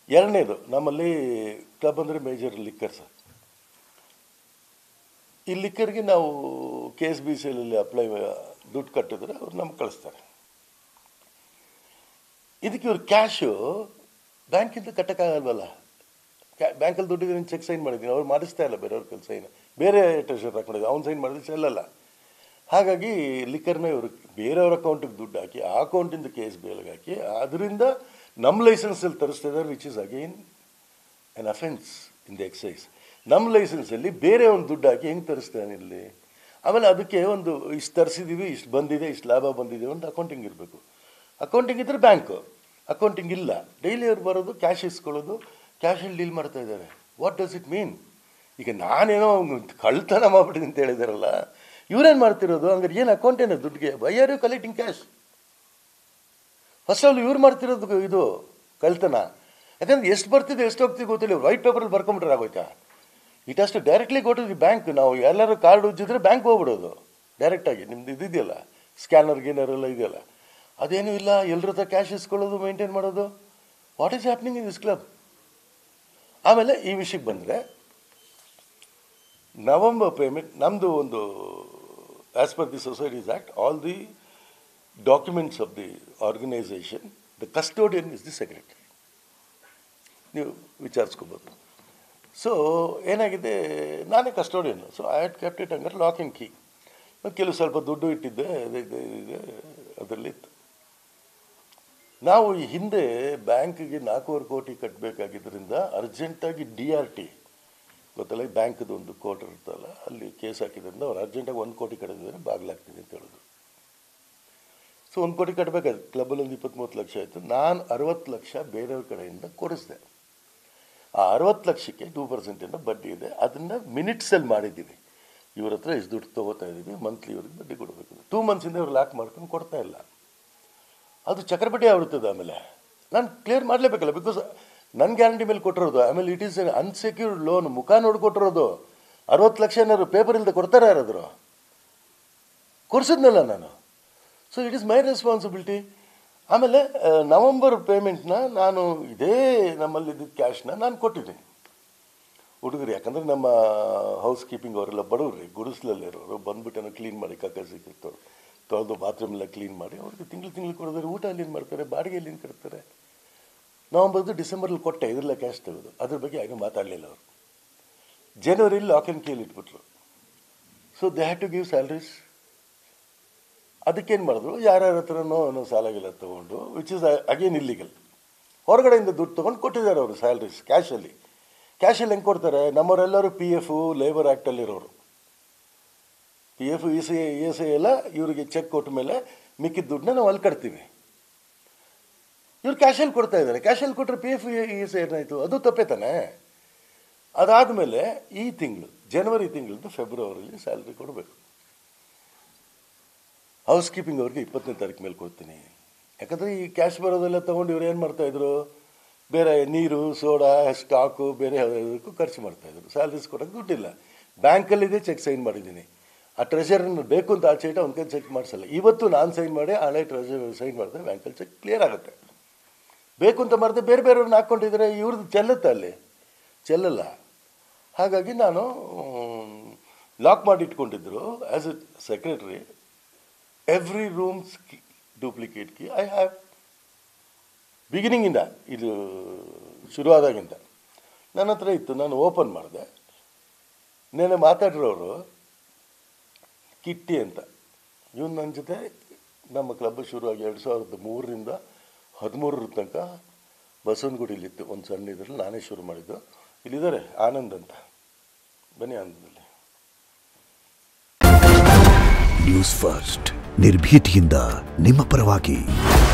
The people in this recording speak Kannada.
ಎರಡನೇದು ನಮ್ಮಲ್ಲಿ ಕ್ಲಬ್ ಅಂದರೆ ಮೇಜರ್ ಲಿಕ್ಕರ್ ಸರ್ ಈ ಲಿಕ್ಕರ್ಗೆ ನಾವು ಕೆ ಎಸ್ ಬಿ ಸಿ ಅಲ್ಲಿ ಅಪ್ಲೈ ದುಡ್ಡು ಕಟ್ಟಿದ್ರೆ ಅವ್ರು ನಮ್ಗೆ ಕಳಿಸ್ತಾರೆ ಇದಕ್ಕೆ ಇವ್ರು ಕ್ಯಾಶು ಬ್ಯಾಂಕಿಂದ ಕಟ್ಟಕ್ಕಾಗಲ್ವಲ್ಲ ಕ್ಯಾ ಬ್ಯಾಂಕಲ್ಲಿ ದುಡ್ಡಿದ್ರೆ ಚೆಕ್ ಸೈನ್ ಮಾಡಿದ್ದೀನಿ ಅವ್ರು ಮಾಡಿಸ್ತಾ ಇಲ್ಲ ಬೇರೆಯವ್ರ ಕೆಲಸ ಸೈನ್ ಬೇರೆ ಟ್ರೆಷರ್ ಹಾಕೊಂಡಿದ್ದೆ ಅವ್ನು ಸೈನ್ ಮಾಡಿದ್ರೆ ಚೆಲ್ಲಲ್ಲ ಹಾಗಾಗಿ ಲಿಕ್ಕರ್ನ ಇವರು ಬೇರೆಯವ್ರ ಅಕೌಂಟಿಗೆ ದುಡ್ಡು ಹಾಕಿ ಆ ಅಕೌಂಟಿಂದ ಕೆ ಎಸ್ ಬಿ ಎಲ್ಗೆ ಹಾಕಿ ಅದರಿಂದ ನಮ್ಮ ಲೈಸೆನ್ಸಲ್ಲಿ ತರಿಸ್ತಿದ್ದಾರೆ which is again an offence in the excise ನಮ್ಮ ಲೈಸೆನ್ಸಲ್ಲಿ ಬೇರೆ ಒಂದು ದುಡ್ಡು ಹಾಕಿ ಹೆಂಗೆ ತರಿಸ್ತಾನೆ ಇಲ್ಲಿ ಆಮೇಲೆ ಅದಕ್ಕೆ ಒಂದು ಇಷ್ಟು ತರಿಸಿದ್ದೀವಿ ಇಷ್ಟು ಬಂದಿದೆ ಇಷ್ಟು ಲಾಭ ಬಂದಿದೆ ಒಂದು ಅಕೌಂಟಿಂಗ್ ಇರಬೇಕು ಅಕೌಂಟಿಂಗ್ ಇದ್ದರೆ ಬ್ಯಾಂಕು ಅಕೌಂಟಿಂಗ್ ಇಲ್ಲ ಡೈಲಿ ಅವ್ರು ಬರೋದು ಕ್ಯಾಶ್ ಇಸ್ಕೊಳ್ಳೋದು ಕ್ಯಾಶಲ್ಲಿ ಡೀಲ್ ಮಾಡ್ತಾ ಇದ್ದಾರೆ ವಾಟ್ ಡಸ್ ಇಟ್ ಮೀನ್ ಈಗ ನಾನೇನೋ ಕಳ್ತನ ಮಾಡ್ಬಿಟ್ಟಿದ್ದೀನಿ ಅಂತ ಹೇಳಿದಾರಲ್ಲ ಇವ್ರೇನು ಮಾಡ್ತಿರೋದು ಹಂಗಾರೆ ಏನು ಅಕೌಂಟ್ ಏನೋ ದುಡ್ಡಿಗೆ why are you collecting cash first all ಇವ್ರು ಮಾಡ್ತಿರೋದು ಇದು ಕಳ್ತನ ಯಾಕಂದ್ರೆ ಎಷ್ಟು ಬರ್ತಿದೆ ಎಷ್ಟು ಹೋಗ್ತಿದೆ ಗೊತ್ತಿಲ್ಲ ವೈಟ್ ಪೇಪರಲ್ಲಿ ಬರ್ಕೊಂಬಿಟ್ರೆ ಆಗೋಯ್ತಾ ಇಟ್ ಅಷ್ಟು ಡೈರೆಕ್ಟ್ಲಿ ಕೊಟ್ಟು ದಿ ಬ್ಯಾಂಕ್ ನಾವು ಎಲ್ಲರೂ ಕಾರ್ಡ್ ಉಜ್ಜಿದ್ರೆ ಬ್ಯಾಂಕ್ ಹೋಗ್ಬಿಡೋದು ಡೈರೆಕ್ಟಾಗಿ ನಿಮ್ದು ಇದಿದೆಯಲ್ಲ ಸ್ಕ್ಯಾನರ್ ಗಿನ್ನರ್ ಎಲ್ಲ ಇದೆಯಲ್ಲ ಅದೇನೂ ಇಲ್ಲ ಎಲ್ಲರ ಹತ್ರ ಕ್ಯಾಶ್ ಇಸ್ಕೊಳ್ಳೋದು ಮೇಂಟೈನ್ ಮಾಡೋದು what is happening in this club ಆಮೇಲೆ ಈ ವಿಷಯಕ್ಕೆ ಬಂದರೆ ನವಂಬರ್ ಪೇಮೆಂಟ್ ನಮ್ಮದು ಒಂದು as per the societies act all the documents of the organisation the custodian is the secretary ನೀವು ವಿಚಾರಿಸ್ಕೋಬೋದು ಸೊ ಏನಾಗಿದೆ ನಾನೇ custodian so I had kept it ಹಂಗಾರೆ ಲಾಕ್ ಆ್ಯಂಡ್ ಕೀ ಮತ್ತು ಕೆಲವು ಸ್ವಲ್ಪ ದುಡ್ಡು ಇಟ್ಟಿದ್ದೆ ಇದೆ ಇದೆ ಅದರಲ್ಲಿತ್ತು ನಾವು ಈ ಹಿಂದೆ ಬ್ಯಾಂಕಿಗೆ ನಾಲ್ಕೂವರೆ ಕೋಟಿ ಕಟ್ಟಬೇಕಾಗಿದ್ದರಿಂದ ಅರ್ಜೆಂಟಾಗಿ ಡಿ ಆರ್ ಟಿ ಗೊತ್ತಲ್ಲ ಈ ಬ್ಯಾಂಕ್ದು ಒಂದು ಕೋರ್ಟ್ ಇರುತ್ತಲ್ಲ ಅಲ್ಲಿ ಕೇಸ್ ಹಾಕಿದ್ರಿಂದ ಅವ್ರು ಅರ್ಜೆಂಟಾಗಿ ಒಂದು ಕೋಟಿ ಕಟ್ಟಿದ್ರೆ ಬಾಗಿಲಾಗ್ತೀನಿ ಅಂತ ಹೇಳಿದ್ರು ಸೊ ಒಂದು ಕೋಟಿ ಕಟ್ಟಬೇಕಾದ್ರೆ ಕ್ಲಬ್ಬಲ್ಲಿ ಒಂದು ಇಪ್ಪತ್ತ್ಮೂವತ್ತು ಲಕ್ಷ ಆಯಿತು ನಾನು ಅರವತ್ತು ಲಕ್ಷ ಬೇರೆಯವ್ರ ಕಡೆಯಿಂದ ಕೊಡಿಸಿದೆ ಆ ಅರವತ್ತು ಲಕ್ಷಕ್ಕೆ ಟೂ ಪರ್ಸೆಂಟಿಂದ ಬಡ್ಡಿ ಇದೆ ಅದನ್ನು ಮಿನಿಟ್ಸಲ್ಲಿ ಮಾಡಿದ್ದೀವಿ ಇವ್ರ ಹತ್ರ ಇಷ್ಟು ದುಡ್ಡು ತೊಗೋತಾ ಇದ್ದೀವಿ ಮಂತ್ಲಿ ಇವ್ರಿಗೆ ಬಡ್ಡಿ ಕೊಡಬೇಕು ಟೂ ಮಂತ್ಸಿಂದ ಇವ್ರು ಲಾಕ್ ಮಾಡ್ಕೊಂಡು ಕೊಡ್ತಾ ಇಲ್ಲ ಅದು ಚಕ್ರಬಡ್ಡಿ ಆಗುತ್ತದೆ ಆಮೇಲೆ ನಾನು ಕ್ಲಿಯರ್ ಮಾಡಲೇಬೇಕಲ್ಲ ಬಿಕಾಸ್ ನನ್ನ ಗ್ಯಾರಂಟಿ ಮೇಲೆ ಕೊಟ್ಟಿರೋದು ಆಮೇಲೆ ಇಟ್ ಈಸ್ ಅನ್ಸೆಕ್ಯೂರ್ಡ್ ಲೋನ್ ಮುಖ ನೋಡಿ ಕೊಟ್ಟಿರೋದು ಅರವತ್ತು ಲಕ್ಷ ಏನಾದ್ರು ಪೇಪರ್ ಇಲ್ಲದೆ ಕೊಡ್ತಾರೆ ಯಾರಾದ್ರು ಕೊಡ್ಸಿದ್ನಲ್ಲ ನಾನು so it is my responsibility ಆಮೇಲೆ ಆ, ನವಂಬರ್ ಪೇಮೆಂಟ್ನ ನಾನು ಇದೇ ನಮ್ಮಲ್ಲಿದ್ದ ಕ್ಯಾಶ್ನ ನಾನು ಕೊಟ್ಟಿದ್ದೀನಿ ಹುಡುಗರು ಯಾಕಂದರೆ ನಮ್ಮ ಹೌಸ್ ಕೀಪಿಂಗ್ ಅವರೆಲ್ಲ ಬಡವ್ರಿ ಗುಡಿಸ್ಲಲ್ಲಿರೋರು ಬಂದ್ಬಿಟ್ಟು ಕ್ಲೀನ್ ಮಾಡಿ ಕಕ್ಕ ಸಿಕ್ಕಿರ್ತವ್ರು ತೊಳೆದು ಬಾತ್ರೂಮ್ ಎಲ್ಲ ಕ್ಲೀನ್ ಮಾಡಿ ಅವ್ರಿಗೆ ತಿಂಗಳು ತಿಂಗಳು ಕೊಡೋದ್ರೆ ಊಟ ಅಲ್ಲಿಂದ ಮಾಡ್ತಾರೆ ಬಾಡಿಗೆ ಎಲ್ಲಿಂದ ಕಟ್ತಾರೆ ನವಂಬರ್ದು ಡಿಸೆಂಬರಲ್ಲಿ ಕೊಟ್ಟೆ ಇದ್ರಲ್ಲ ಕ್ಯಾಶ್ ತೆಗೆದು ಅದ್ರ ಬಗ್ಗೆ ಯಾಕೆ ಮಾತಾಡಲಿಲ್ಲ ಅವರು ಜನವರಿಲಿ ಲಾಕ್ ಆ್ಯಂಡ್ ಕೀಲ್ ಇಟ್ಬಿಟ್ರು so they had to give salaries ಅದಕ್ಕೇನು ಮಾಡಿದ್ರು ಯಾರ್ಯಾರ ಹತ್ರನೋ ಏನೋ ಸಾಲಾಗಿಲ್ಲ ತೊಗೊಂಡು ವಿಚ್ ಇಸ್ ಅಗೇನ್ ಇಲ್ಲಿಗಲ್ ಹೊರಗಡೆಯಿಂದ ದುಡ್ಡು ತೊಗೊಂಡು ಕೊಟ್ಟಿದ್ದಾರೆ ಅವರು ಸ್ಯಾಲ್ರೀಸ್ ಕ್ಯಾಶಲ್ಲಿ ಕ್ಯಾಶಲ್ಲಿ ಹೆಂಗೆ ಕೊಡ್ತಾರೆ ನಮ್ಮವರೆಲ್ಲರೂ ಪಿ ಎಫು ಲೇಬರ್ ಆ್ಯಕ್ಟಲ್ಲಿರೋರು P F E C E S I ಎಲ್ಲ ಇವರಿಗೆ ಚೆಕ್ ಕೊಟ್ಟ ಮೇಲೆ ಮಿಕ್ಕಿದ ದುಡ್ಡನ್ನ ನಾವು ಅಲ್ಲಿ ಕಟ್ತೀವಿ ಇವ್ರು ಕ್ಯಾಶಲ್ಲಿ ಕೊಡ್ತಾ ಇದ್ದಾರೆ ಕ್ಯಾಶಲ್ಲಿ ಕೊಟ್ಟರೆ P F E S I ಏನಾಯಿತು ಅದು ತಪ್ಪೇ ತಾನೆ ಅದಾದಮೇಲೆ ಈ ತಿಂಗಳು ಜನವರಿ ತಿಂಗಳದ್ದು ಫೆಬ್ರವರಿಲಿ ಸ್ಯಾಲ್ರಿ ಕೊಡಬೇಕು ಹೌಸ್ ಕೀಪಿಂಗ್ ಅವ್ರಿಗೆ ಇಪ್ಪತ್ತನೇ ತಾರೀಕು ಮೇಲೆ ಕೊಡ್ತೀನಿ ಯಾಕಂದರೆ ಈ ಕ್ಯಾಶ್ ಬರೋದೆಲ್ಲ ತೊಗೊಂಡು ಇವ್ರು ಏನು ಮಾಡ್ತಾಯಿದ್ರು ಬೇರೆ ನೀರು ಸೋಡಾ ಸ್ಟಾಕು ಬೇರೆ ಯಾವುದಕ್ಕೂ ಖರ್ಚು ಮಾಡ್ತಾಯಿದ್ರು ಸ್ಯಾಲ್ರೀಸ್ ಕೊಡೋಕ್ಕೆ ದುಡ್ಡಿಲ್ಲ ಬ್ಯಾಂಕಲ್ಲಿದೆ ಚೆಕ್ ಸೈನ್ ಮಾಡಿದ್ದೀನಿ ಆ ಟ್ರೆಷರನ್ನು ಬೇಕು ಅಂತ ಆಚೆ ಇಟ್ಟು ಅವ್ನ ಕೈ ಚೆಕ್ ಮಾಡಿಸಲ್ಲ ಇವತ್ತು ನಾನು ಸೈನ್ ಮಾಡಿ ಹಳೆ ಟ್ರೆಷರ್ ಸೈನ್ ಮಾಡಿದ್ರೆ ಬ್ಯಾಂಕಲ್ಲಿ ಚೆಕ್ ಕ್ಲಿಯರ್ ಆಗುತ್ತೆ ಬೇಕು ಅಂತ ಮಾಡಿದ್ರೆ ಬೇರೆ ಬೇರೆಯವ್ರನ್ನ ಹಾಕ್ಕೊಂಡಿದ್ರೆ ಇವ್ರದ್ದು ಚೆಲ್ಲುತ್ತೆ ಅಲ್ಲಿ ಚೆಲ್ಲಲ್ಲ ಹಾಗಾಗಿ ನಾನು ಲಾಕ್ ಮಾಡಿ ಇಟ್ಕೊಂಡಿದ್ರು as a secretary every rooms duplicate key I have ಬಿಗಿನಿಂಗಿಂದ ಇದು ಶುರುವಾದಾಗಿಂದ ನನ್ನ ಹತ್ರ ಇತ್ತು ನಾನು ಓಪನ್ ಮಾಡಿದೆ ನೆನೆ ಮಾತಾಡಿರೋರು ಕಿಟ್ಟಿ ಅಂತ ಇವನು ನನ್ನ ಜೊತೆ ನಮ್ಮ ಕ್ಲಬ್ ಶುರುವಾಗಿ ಎರಡು ಸಾವಿರದ ಮೂರರಿಂದ ಹದಿಮೂರರ ತನಕ ಬಸವನಗುಡಿಲಿತ್ತು ಒಂದು ಸಣ್ಣ ಇದರಲ್ಲಿ ನಾನೇ ಶುರು ಮಾಡಿದ್ದು ಇಲ್ಲಿದ್ದಾರೆ ಆನಂದ್ ಅಂತ ಬನ್ನಿ ಆನಂದಲ್ಲಿ ನ್ಯೂಸ್ ಫಸ್ಟ್ ನಿರ್ಭೀತಿಯಿಂದ ನಿಮ್ಮ ಪರವಾಗಿ